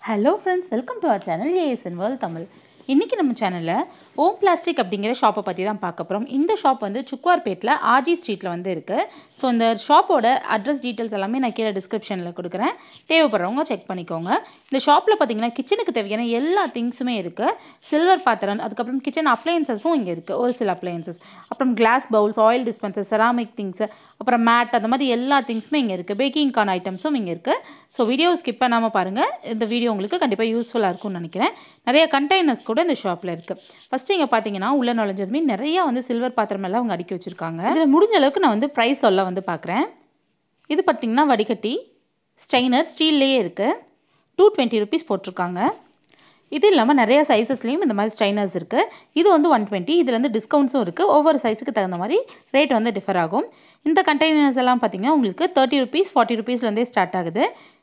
hello friends welcome to our channel ASN world Tamil இன்றைக்கி நம்ம சேனலில் ஓம் பிளாஸ்டிக் அப்படிங்கிற ஷாப்பை பற்றி தான் பார்க்க போகிறோம் இந்த ஷாப் வந்து சுக்குவார்பேட்டில் ஆர்ஜி ஸ்ட்ரீட்டில் வந்து இருக்குது ஸோ இந்த ஷாப்போட அட்ரஸ் டீட்டெயில்ஸ் எல்லாமே நான் கீழே டிஸ்கிரிப்ஷனில் கொடுக்குறேன் தேவைப்படுறவங்க செக் பண்ணிக்கோங்க இந்த ஷாப்பில் பார்த்தீங்கன்னா கிச்சனுக்கு தேவையான எல்லா திங்ஸுமே இருக்குது சில்வர் பாத்திரம் அதுக்கப்புறம் கிச்சன் அப்ளையன்சஸும் இங்கே இருக்குது ஒரு சில அப்ளையன்சஸ் அப்புறம் glass bowls oil dispenser ceramic things அப்புறம் மேட் அந்த மாதிரி எல்லா திங்ஸுமே இங்கே இருக்குது பேக்கிங்கான ஐட்டம்ஸும் இங்கே இருக்குது ஸோ வீடியோ ஸ்கிப் பண்ணாமல் பாருங்கள் இந்த வீடியோ உங்களுக்கு கண்டிப்பாக யூஸ்ஃபுல்லாக இருக்கும்னு நினைக்கிறேன் நிறைய கண்டெய்னர்ஸ் கூட இந்த ஷாப்பில் இருக்குது ஃபஸ்ட்டு இங்கே பார்த்தீங்கன்னா உள்ளே நுழைஞ்சதுமே நிறையா வந்து சில்வர் பாத்திரம் எல்லாம் அவங்க அடுக்கி வச்சுருக்காங்க இதில் முடிஞ்ச அளவுக்கு நான் வந்து ப்ரைஸ் சொல்ல வந்து பார்க்குறேன் இது பார்த்தீங்கன்னா வடிகட்டி ஸ்டெய்னர் ஸ்டீல்லையே இருக்குது டூ டுவெண்ட்டி ருபீஸ் போட்டிருக்காங்க இது இல்லாமல் நிறைய சைஸஸ்லேயும் இந்த மாதிரி ஸ்டைனர்ஸ் இருக்குது இது வந்து ஒன் டுவெண்ட்டி இதில் வந்து டிஸ்கவுண்ட்ஸும் இருக்குது ஒவ்வொரு சைஸுக்கு தகுந்த மாதிரி ரேட் வந்து டிஃபர் ஆகும் இந்த கண்டெய்னர்ஸ் எல்லாம் பார்த்தீங்கன்னா உங்களுக்கு தேர்ட்டி ருபீஸ் ஃபார்ட்டி ருபீஸ்லேருந்தே ஸ்டார்ட் ஆகுது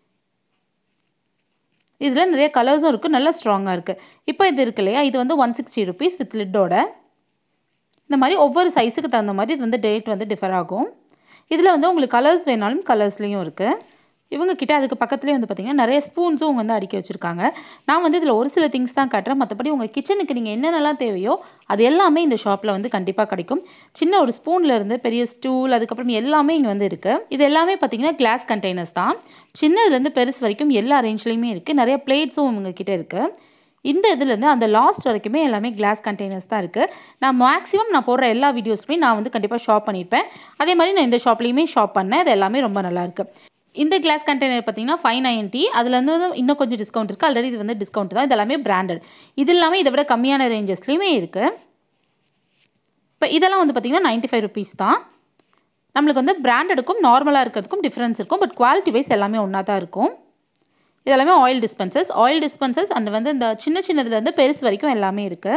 இதில் நிறைய கலர்ஸும் இருக்குது நல்லா ஸ்ட்ராங்காக இருக்குது இப்போ இது இருக்கு இல்லையா இது வந்து ஒன் சிக்ஸ்டி ருபீஸ் வித் லிட்டோட இந்த மாதிரி ஒவ்வொரு சைஸுக்கு தகுந்த மாதிரி இது வந்து ரேட் வந்து டிஃபர் ஆகும் இதில் வந்து உங்களுக்கு கலர்ஸ் வேணாலும் கலர்ஸ்லேயும் இருக்குது இவங்க கிட்ட அதுக்கு பக்கத்துலேயே வந்து பார்த்திங்கன்னா நிறைய ஸ்பூன்ஸும் வந்து அடுக்கி வச்சுருக்காங்க நான் வந்து இதில் ஒரு சில திங்ஸ் தான் காட்டுறேன் மற்றபடி உங்கள் கிச்சனுக்கு நீங்கள் என்னென்னலாம் தேவையோ அது எல்லாமே இந்த ஷாப்பில் வந்து கண்டிப்பாக கிடைக்கும் சின்ன ஒரு ஸ்பூனில் இருந்து பெரிய ஸ்டூல் அதுக்கப்புறம் எல்லாமே இங்கே வந்து இருக்குது இது எல்லாமே பார்த்திங்கன்னா கிளாஸ் கண்டெய்னர்ஸ் தான் சின்னதுலேருந்து பெருசு வரைக்கும் எல்லா ரேஞ்ச்லேயுமே இருக்குது நிறைய பிளேட்ஸும் உங்க கிட்ட இருக்குது இந்த இதுலேருந்து அந்த லாஸ்ட் வரைக்குமே எல்லாமே கிளாஸ் கண்டெய்னர்ஸ் தான் இருக்குது நான் மேக்ஸிமம் நான் போடுற எல்லா வீடியோஸ்க்குமே நான் வந்து கண்டிப்பாக ஷாப் பண்ணியிருப்பேன் அதே மாதிரி நான் இந்த ஷாப்லேயுமே ஷாப் பண்ணேன் அது எல்லாமே ரொம்ப நல்லாயிருக்கு இந்த கிளாஸ் கண்டெய்னர் பார்த்தீங்கன்னா ஃபைவ் நைன்ட்டி அதில் வந்து இன்னும் கொஞ்சம் டிஸ்கவுண்ட் இருக்குது ஆல்ரெடி இது வந்து டிஸ்கவுண்ட் தான் இது எல்லாமே பிராண்டட் இது எல்லாமே இதை விட கம்மியான ரேஞ்சஸ்லேயுமே இருக்குது இப்போ இதெல்லாம் வந்து பார்த்திங்கன்னா நைன்ட்டி ஃபைவ் ருபீஸ் தான் நம்மளுக்கு வந்து பிராண்டடுக்கும் நார்மலாக இருக்கிறதுக்கும் டிஃப்ரென்ஸ் இருக்கும் பட் குவாலிட்டி வைஸ் எல்லாமே ஒன்றா தான் இருக்கும் இதெல்லாமே ஆயில் டிஸ்பென்சர்ஸ் ஆயில் டிஸ்பென்சர்ஸ் அந்த வந்து இந்த சின்ன சின்னதுலேருந்து பெருசு வரைக்கும் எல்லாமே இருக்குது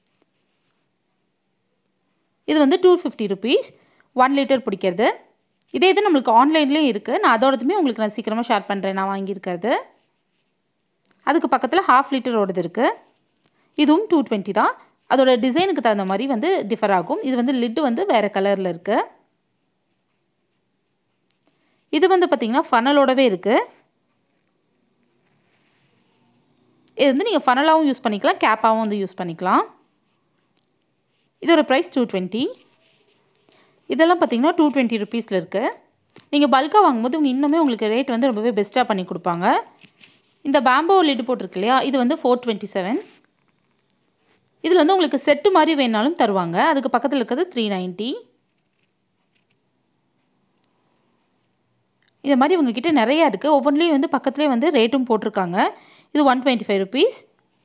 இது வந்து two fifty rupees one litre பிடிக்கிறது இதே இது நம்மளுக்கு ஆன்லைன்லேயும் இருக்குது நான் அதோடதுமே உங்களுக்கு நான் சீக்கிரமாக ஷேர் பண்ணுறேன் நான் வாங்கியிருக்கிறது அதுக்கு பக்கத்தில் ஹாஃப் லிட்டரோடது இருக்குது இதுவும் டூ டுவெண்ட்டி தான் அதோட டிசைனுக்கு தகுந்த மாதிரி வந்து டிஃபர் ஆகும் இது வந்து லிட்டு வந்து வேறு கலரில் இருக்குது இது வந்து பார்த்திங்கன்னா ஃபனலோடவே இருக்குது இது வந்து நீங்கள் ஃபனலாகவும் யூஸ் பண்ணிக்கலாம் கேப்பாகவும் வந்து யூஸ் பண்ணிக்கலாம் இதோட ப்ரைஸ் டூ டுவெண்ட்டி இதெல்லாம் பார்த்தீங்கன்னா டூ டுவெண்ட்டி ருபீஸில் இருக்குது நீங்கள் பல்காக வாங்கும்போது இன்னுமே உங்களுக்கு ரேட் வந்து ரொம்பவே பெஸ்ட்டாக பண்ணி கொடுப்பாங்க இந்த பேம்போ லிட்டு போட்டிருக்கு இல்லையா இது வந்து ஃபோர் டுவெண்ட்டி செவன் இதில் வந்து உங்களுக்கு செட்டு மாதிரி வேணாலும் தருவாங்க அதுக்கு பக்கத்தில் இருக்கிறது த்ரீ நைன்ட்டி இது மாதிரி உங்ககிட்ட நிறையா இருக்குது ஒவ்வொன்றிலையும் வந்து பக்கத்துலேயே வந்து ரேட்டும் போட்டிருக்காங்க இது ஒன் டுவெண்ட்டி ஃபைவ் ருபீஸ்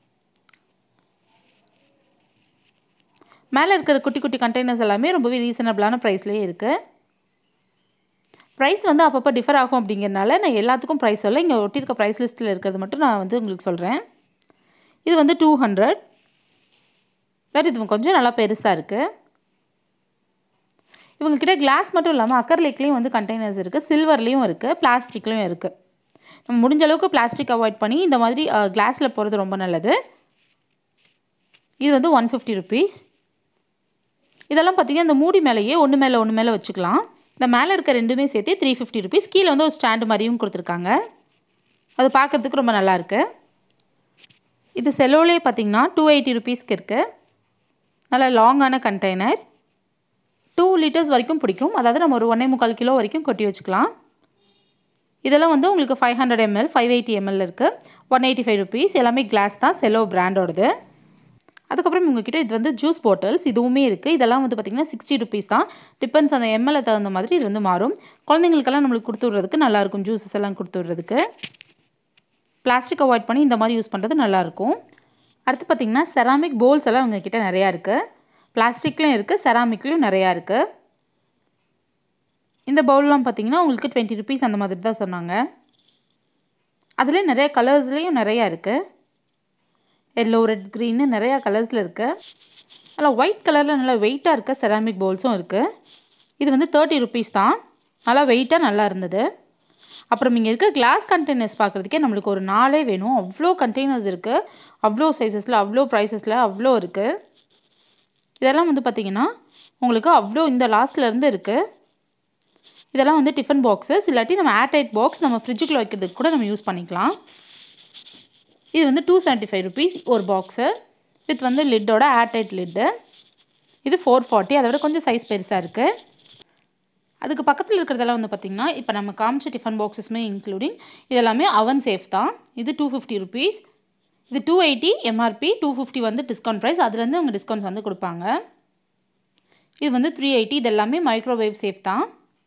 மேலே இருக்கிற குட்டி குட்டி கண்டெய்னர்ஸ் எல்லாமே ரொம்பவே ரீசனபிளான ப்ரைஸ்லேயே இருக்குது ப்ரைஸ் வந்து அப்பப்போ டிஃபர் ஆகும் அப்படிங்கிறனால நான் எல்லாத்துக்கும் ப்ரைஸ் சொல்ல இங்கே ஒட்டியிருக்க ப்ரைஸ் லிஸ்ட்டில் இருக்கிறது மட்டும் நான் வந்து உங்களுக்கு சொல்கிறேன் இது வந்து டூ ஹண்ட்ரட் பட் இது கொஞ்சம் நல்லா பெருசாக இருக்குது இவங்கக்கிட்ட கிளாஸ் மட்டும் இல்லாமல் அக்கர்லேக்லேயும் வந்து கண்டெய்னர்ஸ் இருக்குது சில்வர்லேயும் இருக்குது பிளாஸ்டிக்லேயும் இருக்குது நம்ம முடிஞ்ச அளவுக்கு பிளாஸ்டிக் அவாய்ட் பண்ணி இந்த மாதிரி கிளாஸில் போகிறது ரொம்ப நல்லது இது வந்து ஒன் ஃபிஃப்டி ருபீஸ் இதெல்லாம் பார்த்தீங்கன்னா இந்த மூடி மேலேயே ஒன்று மேலே ஒன்று மேலே வச்சுக்கலாம் இந்த மேலே இருக்க ரெண்டுமே சேர்த்து த்ரீ ஃபிஃப்டி ருபீஸ் கீழே வந்து ஒரு ஸ்டாண்டு மாதிரியும் கொடுத்துருக்காங்க அது பார்க்குறதுக்கு ரொம்ப நல்லாயிருக்கு இது செலோலே பார்த்தீங்கன்னா டூ எயிட்டி ருபீஸ்க்கு இருக்குது நல்ல லாங்கான கண்டெய்னர் டூ லிட்டர்ஸ் வரைக்கும் பிடிக்கும் அதாவது நம்ம ஒரு ஒன்றே முக்கால் கிலோ வரைக்கும் கொட்டி வச்சுக்கலாம் இதெல்லாம் வந்து உங்களுக்கு five hundred ML five eighty ML இருக்குது ஒன் எயிட்டி ஃபைவ் ருபீஸ் எல்லாமே கிளாஸ் தான் செலோ பிராண்டோடது அதுக்கப்புறம் உங்ககிட்ட இது வந்து ஜூஸ் பாட்டில்ஸ் இதுவுமே இருக்குது இதெல்லாம் வந்து பார்த்திங்கன்னா சிக்ஸ்டி ருபீஸ் தான் டிபெண்ட்ஸ் அந்த எம்எல்ஏ தகுந்த மாதிரி இது வந்து மாறும் குழந்தைங்களுக்கெல்லாம் நம்மளுக்கு கொடுத்து விட்றதுக்கு நல்லாயிருக்கும் ஜூஸஸ் எல்லாம் கொடுத்து விட்றதுக்கு பிளாஸ்டிக் அவாய்ட் பண்ணி இந்த மாதிரி யூஸ் பண்ணுறது நல்லாயிருக்கும் அடுத்து பார்த்திங்கன்னா செராமிக் போல்ஸ் எல்லாம் உங்ககிட்ட நிறையா இருக்குது பிளாஸ்டிக்லேயும் இருக்குது செராமிக்லேயும் நிறையா இருக்குது இந்த பவுல்லாம் பார்த்தீங்கன்னா உங்களுக்கு டுவெண்ட்டி ருபீஸ் அந்த மாதிரி தான் சொன்னாங்க அதுலேயே நிறைய கலர்ஸ்லேயும் நிறையா இருக்குது எல்லோ ரெட் க்ரீன்னு நிறையா கலர்ஸில் இருக்குது நல்லா ஒயிட் கலரில் நல்லா வெயிட்டாக இருக்க செராமிக் பவுல்ஸும் இருக்குது இது வந்து தேர்ட்டி ருபீஸ் தான் நல்லா வெயிட்டாக நல்லா இருந்தது அப்புறம் இங்கே இருக்க கிளாஸ் கண்டெய்னர்ஸ் பார்க்குறதுக்கே நம்மளுக்கு ஒரு நாளே வேணும் அவ்வளோ கண்டெய்னர்ஸ் இருக்குது அவ்வளோ சைஸஸில் அவ்வளோ ப்ரைஸஸில் அவ்வளோ இருக்குது இதெல்லாம் வந்து பார்த்திங்கன்னா உங்களுக்கு அவ்வளோ இந்த லாஸ்ட்லேருந்து இருக்குது இதெல்லாம் வந்து டிஃபன் பாக்ஸஸ் இல்லாட்டி நம்ம ஏர்டைட் பாக்ஸ் நம்ம ஃப்ரிட்ஜுக்குள்ளே வைக்கிறதுக்கு கூட நம்ம யூஸ் பண்ணிக்கலாம் இது வந்து டூ செவன்ட்டி ஃபைவ் ருபீஸ் ஒரு பாக்ஸு வித் வந்து லிட்டோட ஏர்டைட் லிட்டு இது ஃபோர் ஃபார்ட்டி அதை விட கொஞ்சம் சைஸ் பெருசாக இருக்குது அதுக்கு பக்கத்தில் இருக்கிறதெல்லாம் வந்து பார்த்திங்கன்னா இப்போ நம்ம காமிச்ச டிஃபன் பாக்ஸஸுமே இன்க்ளூடிங் இதெல்லாமே அவன் சேஃப் தான் இது டூ ஃபிஃப்டி ருபீஸ் இது two eighty MRP two fifty வந்து டிஸ்கவுண்ட் ப்ரைஸ் அதுலேருந்து அவங்க டிஸ்கவுண்ட்ஸ் வந்து கொடுப்பாங்க இது வந்து த்ரீ எயிட்டி இது எல்லாமே மைக்ரோவேவ் சேஃப் தான்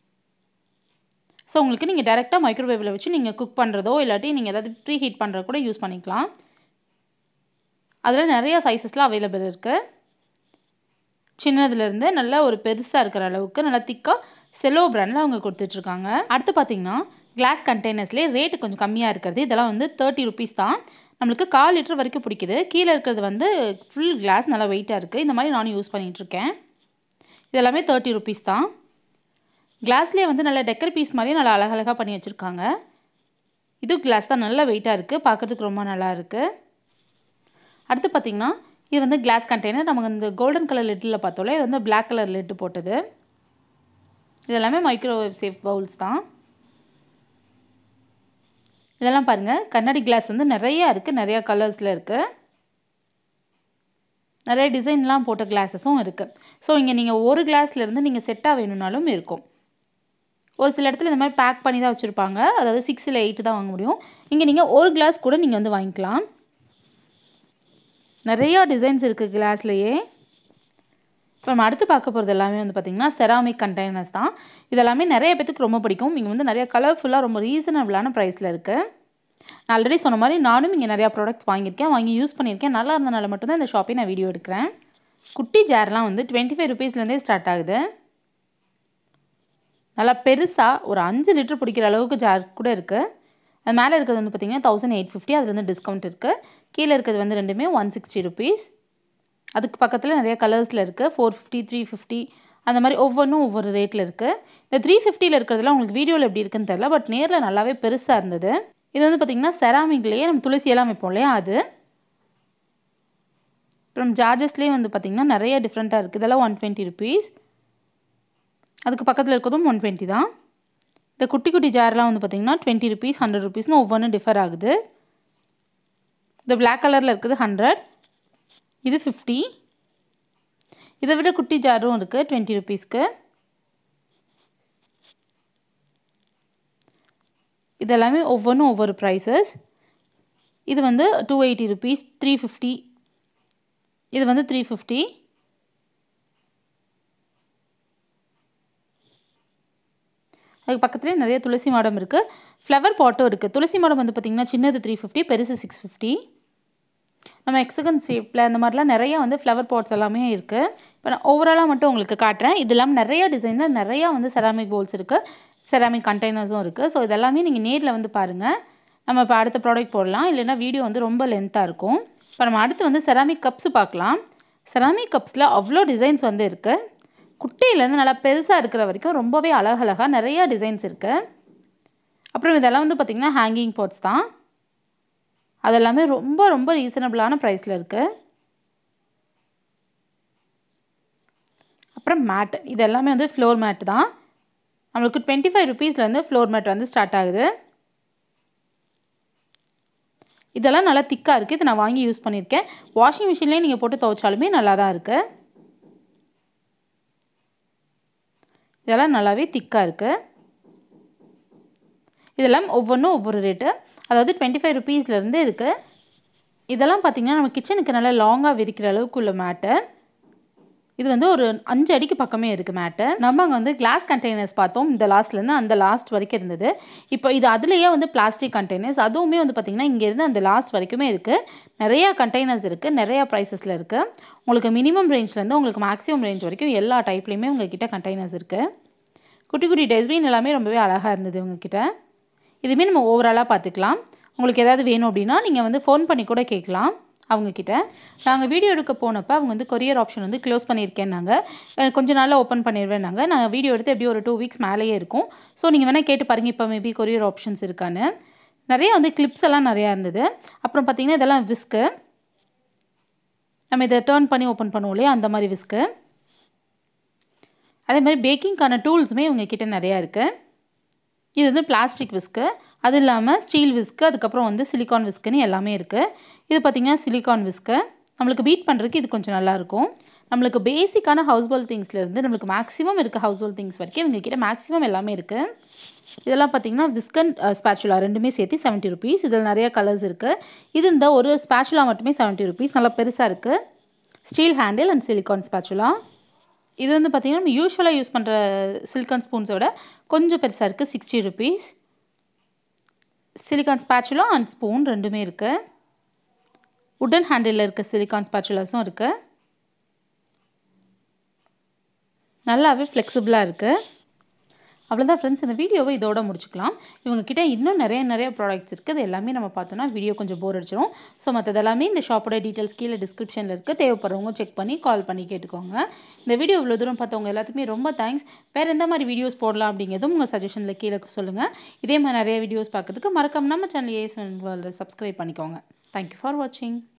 ஸோ உங்களுக்கு நீங்கள் டேரெக்டாக மைக்ரோவேவில் வச்சு நீங்கள் குக் பண்ணுறதோ இல்லாட்டி நீங்கள் ஏதாவது ப்ரீ ஹீட் பண்ணுறதோ கூட யூஸ் பண்ணிக்கலாம் அதில் நிறைய சைஸஸ்லாம் அவைலபிள் இருக்குது சின்னதுலேருந்து நல்ல ஒரு பெருசாக இருக்கிற அளவுக்கு நல்லா திக்காக செலோ பிராண்டில் அவங்க கொடுத்துட்ருக்காங்க அடுத்து பார்த்தீங்கன்னா கிளாஸ் கண்டெய்னர்ஸ்லேயே ரேட்டு கொஞ்சம் கம்மியாக இருக்கிறது இதெல்லாம் வந்து தேர்ட்டி ருபீஸ் தான் நம்மளுக்கு கால் லிட்டர் வரைக்கும் பிடிக்குது கீழே இருக்கிறது வந்து ஃபுல் கிளாஸ் நல்லா வெயிட்டாக இருக்குது இந்த மாதிரி நானும் யூஸ் பண்ணிகிட்ருக்கேன் இதெல்லாமே தேர்ட்டி ருபீஸ் தான் கிளாஸ்லேயே வந்து நல்ல டெக்கர் பீஸ் மாதிரியே நல்லா அழகழகாக பண்ணி வச்சுருக்காங்க இது கிளாஸ் தான் நல்லா வெயிட்டாக இருக்குது பார்க்குறதுக்கு ரொம்ப நல்லா இருக்குது அடுத்து பார்த்திங்கன்னா இது வந்து கிளாஸ் கண்டெய்னர் நமக்கு இந்த கோல்டன் கலர் லிட்டில் பார்த்தோம்ல இது வந்து பிளாக் கலர் லிட்டு போட்டது இது எல்லாமே மைக்ரோவேவ் சேஃப் பவுல்ஸ் தான் இதெல்லாம் பாருங்கள் கண்ணாடி கிளாஸ் வந்து நிறையா இருக்குது நிறையா கலர்ஸில் இருக்குது நிறைய டிசைன்லாம் போட்ட கிளாஸஸும் இருக்குது ஸோ இங்கே நீங்கள் ஒரு கிளாஸ்லேருந்து நீங்கள் செட்டாக வேணும்னாலும் இருக்கும் ஒரு சில இடத்துல இந்த மாதிரி பேக் பண்ணி தான் வச்சுருப்பாங்க அதாவது சிக்ஸ் இல்லை எயிட்டு தான் வாங்க முடியும் இங்கே நீங்கள் ஒரு கிளாஸ் கூட நீங்கள் வந்து வாங்கிக்கலாம் நிறையா டிசைன்ஸ் இருக்குது கிளாஸ்லேயே இப்போ நம்ம அடுத்து பார்க்க போகிறது எல்லாமே வந்து பார்த்திங்கன்னா செராமிக் கண்டெய்னர்ஸ் தான் இதெல்லாமே நிறைய பேத்துக்கு ரொம்ப பிடிக்கும் இங்கே வந்து நிறைய கலர்ஃபுல்லாக ரொம்ப ரீசனபிளான ப்ரைஸில் இருக்குது நான் ஆல்ரெடி சொன்ன மாதிரி நானும் இங்கே நிறையா ப்ராடக்ட்ஸ் வாங்கியிருக்கேன் வாங்கி யூஸ் பண்ணியிருக்கேன் நல்லா இருந்தனால மட்டும்தான் இந்த ஷாப்பை நான் வீடியோ எடுக்கிறேன் குட்டி ஜார்லாம் வந்து டுவெண்ட்டி ஃபைவ் ருபீஸ்லேருந்தே ஸ்டார்ட் ஆகுது நல்லா பெருசாக ஒரு அஞ்சு லிட்டர் பிடிக்கிற அளவுக்கு ஜார் கூட இருக்குது அது மேலே இருக்கிறது வந்து பார்த்திங்கன்னா தௌசண்ட் எயிட் ஃபிஃப்டி அதில் வந்து டிஸ்கவுண்ட் இருக்குது கீழே இருக்கிறது வந்து ரெண்டுமே ஒன் சிக்ஸ்டி ருபீஸ் அதுக்கு பக்கத்தில் நிறைய கலர்ஸில் இருக்குது ஃபோர் ஃபிஃப்டி த்ரீ ஃபிஃப்டி அந்த மாதிரி ஒவ்வொன்றும் ஒவ்வொரு ரேட்டில் இருக்குது இந்த த்ரீ ஃபிஃப்டியில் இருக்கிறதுலாம் உங்களுக்கு வீடியோவில் எப்படி இருக்குன்னு தெரில பட் நேரில் நல்லாவே பெருசாக இருந்தது இது வந்து பார்த்திங்கன்னா செராமிக்லேயே நம்ம துளசியெல்லாம் வைப்போம் இல்லையா அது அப்புறம் ஜார்ஜஸ்லேயே வந்து பார்த்திங்கன்னா நிறைய டிஃப்ரெண்ட்டாக இருக்குது இதெல்லாம் ஒன் டுவெண்ட்டி ருபீஸ் அதுக்கு பக்கத்தில் இருக்கிறதும் ஒன் டுவெண்ட்டி தான் இந்த குட்டி குட்டி ஜார்லாம் வந்து பார்த்திங்கன்னா டுவெண்ட்டி ருபீஸ் ஹண்ட்ரட் ருபீஸ்னு ஒவ்வொன்றும் டிஃபர் ஆகுது இந்த பிளாக் கலரில் இருக்குது ஹண்ட்ரட் இது ஃபிஃப்டி இதை விட குட்டி ஜாரும் இருக்குது டுவெண்ட்டி ருபீஸ்க்கு இதெல்லாமே ஒவ்வொன்றும் ஒவ்வொரு ப்ரைஸஸ் இது வந்து two eighty rupees three fifty இது வந்து த்ரீ ஃபிஃப்டி அதுக்கு பக்கத்துலேயே நிறைய துளசி மாடம் இருக்குது ஃப்ளவர் பாட்டும் இருக்குது துளசி மாடம் வந்து பார்த்திங்கன்னா சின்னது த்ரீ ஃபிஃப்டி பெருசு சிக்ஸ் ஃபிஃப்டி நம்ம எக்ஸகன் ஷேப்பில் அந்த மாதிரிலாம் நிறையா வந்து ஃப்ளவர் பாட்ஸ் எல்லாமே இருக்குது இப்போ நான் ஓவராலாக மட்டும் உங்களுக்கு காட்டுறேன் இது இல்லாமல் நிறையா டிசைனில் நிறையா வந்து செராமிக் பவுல்ஸ் இருக்குது செராமிக் கண்டெய்னர்ஸும் இருக்குது ஸோ இதெல்லாமே நீங்கள் நேரில் வந்து பாருங்கள் நம்ம இப்போ அடுத்த ப்ராடக்ட் போடலாம் இல்லைன்னா வீடியோ வந்து ரொம்ப லென்த்தாக இருக்கும் இப்போ நம்ம அடுத்து வந்து செராமிக் கப்ஸ் பார்க்கலாம் செராமிக் கப்ஸில் அவ்வளோ டிசைன்ஸ் வந்து இருக்குது குட்டையிலேருந்து நல்லா பெருசாக இருக்கிற வரைக்கும் ரொம்பவே அழகழகாக நிறையா டிசைன்ஸ் இருக்குது அப்புறம் இதெல்லாம் வந்து பார்த்திங்கன்னா ஹேங்கிங் பாட்ஸ் தான் அதெல்லாமே ரொம்ப ரொம்ப ரீசனபிளான ப்ரைஸில் இருக்குது அப்புறம் மேட் இது எல்லாமே வந்து ஃப்ளோர் மேட் தான் நம்மளுக்கு டுவெண்ட்டி ஃபைவ் ருபீஸ்லேருந்து ஃப்ளோர் மேட் வந்து ஸ்டார்ட் ஆகுது இதெல்லாம் நல்லா திக்காக இருக்குது இது நான் வாங்கி யூஸ் பண்ணியிருக்கேன் வாஷிங் மிஷின்லேயே நீங்கள் போட்டு துவைச்சாலுமே நல்லா தான் இருக்குது இதெல்லாம் நல்லாவே திக்காக இருக்குது இதெல்லாம் ஒவ்வொன்றும் ஒவ்வொரு ரேட்டு அதாவது டுவெண்ட்டி ஃபைவ் ருபீஸ்லேருந்து இருக்குது இதெல்லாம் பார்த்திங்கன்னா நம்ம கிச்சனுக்கு நல்லா லாங்காக விரிக்கிற அளவுக்கு உள்ள மேட்டு இது வந்து ஒரு அஞ்சு அடிக்கு பக்கமே இருக்குது மேட்டு நம்ம அங்கே வந்து கிளாஸ் கண்டெய்னர்ஸ் பார்த்தோம் இந்த லாஸ்ட்லேருந்து அந்த லாஸ்ட் வரைக்கும் இருந்தது இப்போ இது அதுலேயே வந்து பிளாஸ்டிக் கண்டெய்னர்ஸ் அதுவுமே வந்து பார்த்திங்கன்னா இங்கேருந்து அந்த லாஸ்ட் வரைக்குமே இருக்குது நிறையா கண்டெய்னர்ஸ் இருக்குது நிறையா ப்ரைஸஸில் இருக்குது உங்களுக்கு மினிமம் ரேஞ்ச்லேருந்து உங்களுக்கு மேக்ஸிமம் ரேஞ்ச் வரைக்கும் எல்லா டைப்லேயுமே உங்ககிட்ட கண்டெய்னர்ஸ் இருக்குது குட்டி குட்டி டஸ்ட்பின் எல்லாமே ரொம்பவே அழகாக இருந்தது உங்ககிட்ட இதுவுமே நம்ம ஓவராலாக பார்த்துக்கலாம் உங்களுக்கு ஏதாவது வேணும் அப்படின்னா நீங்கள் வந்து ஃபோன் பண்ணி கூட கேட்கலாம் அவங்கக்கிட்ட நாங்கள் வீடியோ எடுக்க போனப்போ அவங்க வந்து கொரியர் ஆப்ஷன் வந்து க்ளோஸ் பண்ணியிருக்கேன்னாங்க அஹ் கொஞ்ச நாளில் ஓப்பன் பண்ணிடுவேன்னாங்க நாங்கள் வீடியோ எடுத்து எப்படி ஒரு டூ வீக்ஸ் மேலேயே இருக்கும் ஸோ நீங்கள் வேணால் கேட்டு பாருங்கள் இப்போ மேபி கொரியர் ஆப்ஷன்ஸ் இருக்கான்னு நிறைய வந்து கிளிப்ஸ் எல்லாம் நிறையா இருந்தது அப்புறம் பார்த்தீங்கன்னா இதெல்லாம் விஸ்க்கு நம்ம இதை டேர்ன் பண்ணி ஓப்பன் பண்ணுவோம் இல்லையா அந்த மாதிரி விஸ்க்கு அதே மாதிரி பேக்கிங்க்கான டூல்ஸுமே உங்ககிட்ட நிறையா இருக்குது இது வந்து பிளாஸ்டிக் விஸ்க்கு அது இல்லாமல் ஸ்டீல் விஸ்க்கு அதுக்கப்புறம் வந்து சிலிக்கான் விஸ்க்குன்னு எல்லாமே இருக்குது இது பார்த்திங்கன்னா சிலிக்கான் விஸ்க்கு நம்மளுக்கு பீட் பண்ணுறதுக்கு இது கொஞ்சம் நல்லாயிருக்கும் நம்மளுக்கு பேசிக்கான ஹவுஸ் ஹோல்ட் திங்ஸ்லேருந்து நம்மளுக்கு மேக்ஸிமம் இருக்க ஹவுஸ் ஹோல்ட் திங்ஸ் வரைக்கும் இவங்க கிட்ட மேக்ஸிமம் எல்லாமே இருக்குது இதெல்லாம் பார்த்தீங்கன்னா விஸ்கன் ஸ்பேச்சுலா ரெண்டுமே சேர்த்து செவன்ட்டி ருபீஸ் இதில் நிறைய கலர்ஸ் இருக்குது இது இந்த ஒரு ஸ்பேச்சுலா மட்டுமே செவன்ட்டி ருபீஸ் நல்லா பெருசாக இருக்குது steel handle and silicone spatula இது வந்து பார்த்திங்கன்னா நம்ம யூஸ்வலாக யூஸ் பண்ணுற சிலிக்கான் ஸ்பூன்ஸை விட கொஞ்சம் பெருசாக இருக்குது sixty rupees silicone spatula and spoon ரெண்டுமே இருக்குது உடன் ஹேண்டிலில் இருக்க சிலிக்கான் ஸ்பேச்சுலாஸும் இருக்குது நல்லாவே ஃப்ளெக்சிபிளாக இருக்குது அவ்வளோதான் ஃப்ரெண்ட்ஸ் இந்த வீடியோவை இதோட முடிச்சுக்கலாம் இவங்கக்கிட்ட இன்னும் நிறைய நிறைய ப்ராடக்ட்ஸ் இருக்குது அது எல்லாமே நம்ம பார்த்தோன்னா வீடியோ கொஞ்சம் போர் அடிச்சிடும் ஸோ மற்றது எல்லாமே இந்த ஷாப்போட டீட்டெயில்ஸ் கீழே டிஸ்கிரிப்ஷனில் இருக்குது தேவைப்படுறவங்க செக் பண்ணி கால் பண்ணி கேட்டுக்கோங்க இந்த வீடியோ இவ்வளோ தூரம் பார்த்தவங்க எல்லாத்துக்குமே ரொம்ப தேங்க்ஸ் வேறு எந்த மாதிரி வீடியோஸ் போடலாம் அப்படிங்கிறதும் உங்கள் சஜஷனில் கீழே சொல்லுங்கள் இதே மாதிரி நிறைய வீடியோஸ் பார்க்கறதுக்கு மறக்காம நம்ம சேனல் ஏஎஸ் வேர்ல்டு சப்ஸ்கிரைப் பண்ணிக்கோங்க தேங்க்யூ ஃபார் வாட்சிங்